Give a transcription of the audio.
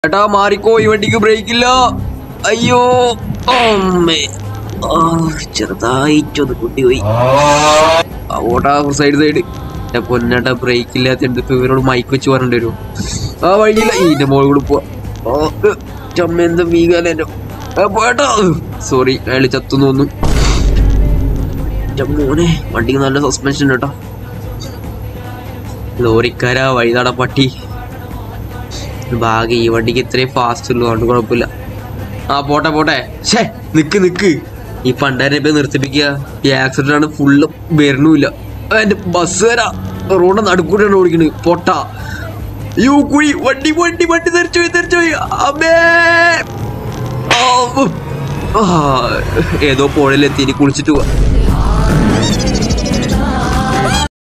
ഏട്ടാ മാറിക്കോ ഈ വണ്ടിക്ക് ബ്രേക്ക് ഇല്ല അയ്യോ അമ്മേ ആ, ചെറുതായിട്ടൊന്ന് കുട്ടി പോയി ആ, ഓട്ടാ സൈഡ് സൈഡ് എന്റെ പൊന്നേട്ടാ ബ്രേക്ക് ഇല്ലാത്ത ഇപ്പൊ ഇവരോട് മൈക്ക് വെച്ച് പറഞ്ഞിട്ട് വരുമോ ആ വഴിയില്ല ഇതിന്റെ മോളിൽ കൂടെ പോവാ ചമ്മെന്ത വീകാലെന്റെ പോട്ടാ സോറി അയാൾ ചത്തു തോന്നുന്നു എന്റെ മോനെ വണ്ടിക്ക് നല്ല സസ്പെൻഷൻ കേട്ടോ ലോറിക്കാരാ വഴിനാട പട്ടി ഭാഗ്യം ഈ വണ്ടിക്ക് ഇത്രയും ഫാസ്റ്റ് ഉള്ളൂ അതുകൊണ്ട് കുഴപ്പമില്ല ആ പോട്ടെ പോട്ടെ ഷേ നിക്ക് നിക്ക് ഈ പണ്ടാരെ ഇപ്പൊ നിർത്തിപ്പിക്കുക ഈ ആക്സിഡന്റ് ആണ് ഫുള്ള് വരണമില്ല എന്റെ ബസ് വരാ റോഡ് നടുക്കൂടെയാണ് ഓടിക്കണത് പൊട്ട യൂ കുഴി വണ്ടി വണ്ടി വണ്ടി തെറിച്ചു പോയി തെറിച്ചു പോയി അമ്മേ ആ, ഉം. ആ, ഏതോ പുഴയിലെത്തി ഇനി കുളിച്ചിട്ട് പോവാ